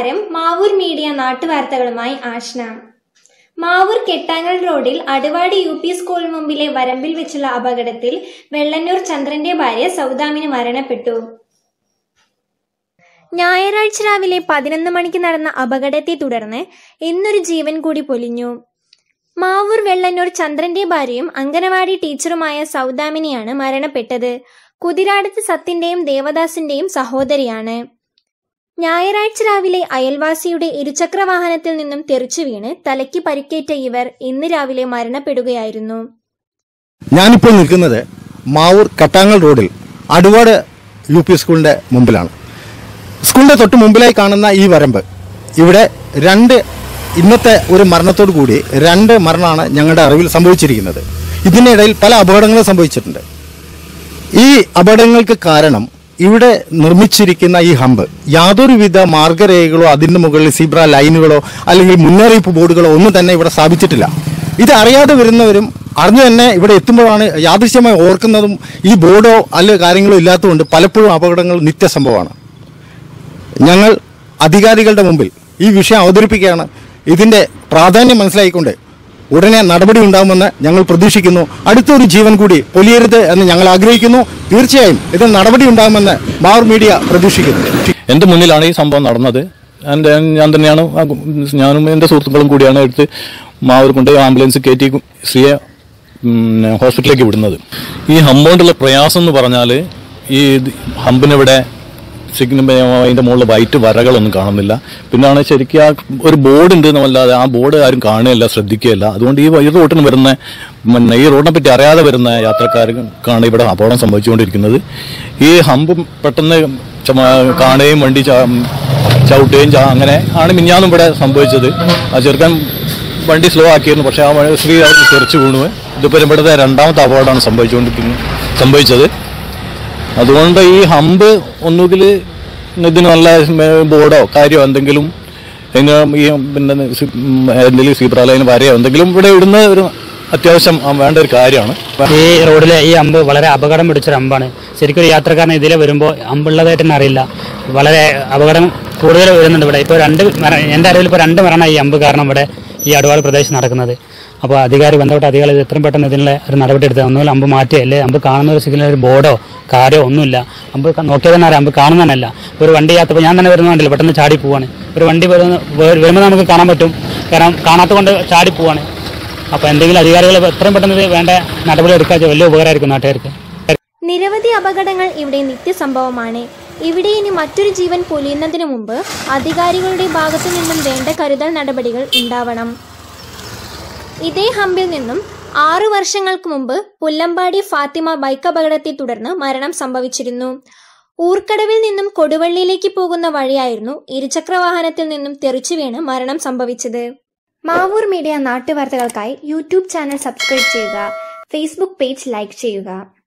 നമസ്കാരം മാവൂർ മീഡിയ നാട്ടുവാർത്തകളുമായി ആഷ്ന മാവൂർ കെട്ടാങ്ങൽ റോഡിൽ അടുവാടി യു പി സ്കൂൾ മുമ്പിലെ വരമ്പിൽ വെച്ചുള്ള അപകടത്തിൽ വെള്ളന്നൂർ ചന്ദ്രന്റെ ഭാര്യ സൗദാമിന് മരണപ്പെട്ടു ഞായറാഴ്ച രാവിലെ പതിനൊന്ന് മണിക്ക് നടന്ന അപകടത്തെ തുടർന്ന് ഇന്നൊരു ജീവൻ കൂടി പൊലിഞ്ഞു മാവൂർ വെള്ളന്നൂർ ചന്ദ്രന്റെ ഭാര്യയും അംഗനവാടി ടീച്ചറുമായ സൗദാമിനിയാണ് മരണപ്പെട്ടത് കുതിരാടത്ത് സത്തിന്റെയും ദേവദാസിന്റെയും സഹോദരിയാണ് ഞായറാഴ്ച രാവിലെ അയൽവാസിയുടെ ഇരുചക്ര വാഹനത്തിൽ നിന്നും തെറിച്ചു വീണ് തലയ്ക്ക് പരിക്കേറ്റ ഇവർ ഇന്ന് രാവിലെ മരണപ്പെടുകയായിരുന്നു ഞാനിപ്പോൾ നിൽക്കുന്നത് മാവൂർ കട്ടാങ്ങൽ റോഡിൽ അടുവാട് യു പി സ്കൂളിൻ്റെ മുമ്പിലാണ് സ്കൂളിൻ്റെ തൊട്ട് മുമ്പിലായി കാണുന്ന ഈ വരമ്പ് ഇവിടെ രണ്ട് ഇന്നത്തെ ഒരു മരണത്തോടു കൂടി രണ്ട് മരണമാണ് ഞങ്ങളുടെ അറിവിൽ സംഭവിച്ചിരിക്കുന്നത് ഇതിനിടയിൽ പല അപകടങ്ങളും സംഭവിച്ചിട്ടുണ്ട് ഈ അപകടങ്ങൾക്ക് കാരണം ഇവിടെ നിർമ്മിച്ചിരിക്കുന്ന ഈ ഹമ്പ് യാതൊരുവിധ മാർഗരേഖകളോ അതിൻ്റെ മുകളിൽ സീബ്ര ലൈനുകളോ അല്ലെങ്കിൽ മുന്നറിയിപ്പ് ബോർഡുകളോ ഒന്നും തന്നെ ഇവിടെ സ്ഥാപിച്ചിട്ടില്ല ഇത് അറിയാതെ വരുന്നവരും അറിഞ്ഞു തന്നെ ഇവിടെ എത്തുമ്പോഴാണ് യാദൃശ്യമായി ഓർക്കുന്നതും ഈ ബോർഡോ അല്ല കാര്യങ്ങളോ ഇല്ലാത്തതുകൊണ്ട് പലപ്പോഴും അപകടങ്ങൾ നിത്യസംഭവമാണ് ഞങ്ങൾ അധികാരികളുടെ മുമ്പിൽ ഈ വിഷയം അവതരിപ്പിക്കുകയാണ് ഇതിന്റെ പ്രാധാന്യം മനസ്സിലാക്കിക്കൊണ്ട് ഉടനെ നടപടി ഉണ്ടാകുമെന്ന് ഞങ്ങൾ പ്രതീക്ഷിക്കുന്നു അടുത്തൊരു ജീവൻ കൂടി പൊലിയരുത് എന്ന് ഞങ്ങൾ ആഗ്രഹിക്കുന്നു തീർച്ചയായും ഇതിന് നടപടി ഉണ്ടാകുമെന്ന് മാവൂർ മീഡിയ പ്രതീക്ഷിക്കുന്നു എൻ്റെ മുന്നിലാണ് ഈ സംഭവം നടന്നത് എൻ്റെ ഞാൻ തന്നെയാണ് ആ കു- ഞാനും എൻ്റെ സുഹൃത്തുക്കളും കൂടിയാണ് എടുത്ത് മാവൂർ കൊണ്ട് ആംബുലൻസ് കയറ്റി സ്ത്രീയെ ഉം, ഹോസ്പിറ്റലിലേക്ക് വിടുന്നത് ഈ ഹമ്പോണ്ടുള്ള പ്രയാസം എന്ന് പറഞ്ഞാൽ ഈ ഇത് ഹമ്പിനിവിടെ സിഗ്നൽ അതിൻ്റെ മുകളിൽ വൈറ്റ് വരകളൊന്നും കാണുന്നില്ല പിന്നാണ് ശരിക്കും ആ ഒരു ബോർഡ് ഉണ്ട് എന്നല്ലാതെ ആ ബോർഡ് ആരും കാണുകയില്ല ശ്രദ്ധിക്കുകയില്ല അതുകൊണ്ട് ഈ ഈ റോട്ടിന് വരുന്ന പിന്നെ ഈ റോഡിനെ പറ്റി അറിയാതെ വരുന്ന യാത്രക്കാർക്കാണ് ഇവിടെ അപകടം സംഭവിച്ചുകൊണ്ടിരിക്കുന്നത് ഈ ഹമ്പ് പെട്ടെന്ന് ചമ- കാണുകയും വണ്ടി ച- ചവിട്ടുകയും ച- അങ്ങനെ ആണ് മിഞ്ഞാന്നും ഇവിടെ സംഭവിച്ചത് ആ ചെറുക്കൻ വണ്ടി സ്ലോ ആക്കിയിരുന്നു പക്ഷേ ആ വ- സ്ത്രീ അവിടെ തെറിച്ചു വീണു ഇതിപ്പോൾ ഇവിടുത്തെ രണ്ടാമത്തെ അപകടമാണ് സംഭവിച്ചുകൊണ്ടിരിക്കുന്നത് സംഭവിച്ചത് അതുകൊണ്ട് ഈ ഹമ്പ് ഒന്നുകിൽ ഇതിന് നല്ല ബോർഡോ കാര്യമോ എന്തെങ്കിലും എങ്ങനെ ഈ പിന്നെ സി- ഉം, എന്തെങ്കിലും സീബ്രാലൈന് വരെയോ എന്തെങ്കിലും ഇവിടെ ഇടുന്ന ഒരു അത്യാവശ്യം ആ, വേണ്ട ഒരു കാര്യമാണ് ഈ റോഡിലെ ഈ അമ്പ് വളരെ അപകടം പിടിച്ചൊരു അമ്പാണ് ശരിക്കും ഒരു യാത്രക്കാരൻ ഇതിലെ വരുമ്പോൾ അമ്പുള്ളതായിട്ട് തന്നെ അറിയില്ല വളരെ അപകടം കൂടുതൽ വരുന്നുണ്ട് ഇവിടെ ഇപ്പോൾ രണ്ട് മര എൻ്റെ അറിവിൽ ഇപ്പോൾ രണ്ട് മരണമായി ഈ അമ്പ് കാരണം ഇവിടെ ഈ അടുവാട് പ്രദേശത്ത് നടക്കുന്നത് അപ്പോൾ അധികാരി ബന്ധപ്പെട്ട അധികാരി ഇത് എത്രയും പെട്ടെന്ന് ഇതിനുള്ള ഒരു നടപടി എടുത്ത് ഒന്നുമില്ല അമ്പ് മാറ്റി അല്ലേ അമ്പ് കാണുന്ന ഒരു സിഗ്നൽ ഒരു ബോർഡോ കാരോ ഒന്നുമില്ല അമ്പ് ക- നോക്കിയാൽ തന്നെ അറിയാം അമ്പ് കാണുന്നതല്ല ഒരു വണ്ടി യാത്ര ഇപ്പോൾ ഞാൻ തന്നെ വരുന്നുണ്ടല്ലോ പെട്ടെന്ന് ചാടി പോവാണ് ഒരു വണ്ടി വരുന്ന വ- വരുമ്പോൾ നമുക്ക് കാണാൻ പറ്റും കാരണം കാണാത്ത കൊണ്ട് ചാടി പോവാണ് അപ്പോൾ എന്തെങ്കിലും അധികാരികൾ എത്രയും പെട്ടെന്ന് ഇത് വേണ്ട നടപടി എടുക്കാൻ വലിയ ഉപകാരമായിരിക്കും നാട്ടുകാർക്ക് നിരവധി അപകടങ്ങൾ ഇവിടെ നിത്യസംഭവമാണ് ഇവിടെ ഇനി മറ്റൊരു ജീവൻ പൊലിയുന്നതിനു മുമ്പ് അധികാരികളുടെ ഭാഗത്തു നിന്നും വേണ്ട കരുതൽ നടപടികൾ ഉണ്ടാവണം ഇതേ ഹമ്പിൽ നിന്നും ആറു വർഷങ്ങൾക്ക് മുമ്പ് പുല്ലമ്പാടി ഫാത്തിമ ബൈക്ക് അപകടത്തെ തുടർന്ന് മരണം സംഭവിച്ചിരുന്നു ഊർക്കടവിൽ നിന്നും കൊടുവള്ളിയിലേക്ക് പോകുന്ന വഴിയായിരുന്നു ഇരുചക്ര വാഹനത്തിൽ നിന്നും തെറിച്ചു വീണ് മരണം സംഭവിച്ചത് മാവൂർ മീഡിയ നാട്ടുവാർത്തകൾക്കായി യൂട്യൂബ് ചാനൽ സബ്സ്ക്രൈബ് ചെയ്യുക ഫേസ്ബുക്ക് പേജ് ലൈക്ക് ചെയ്യുക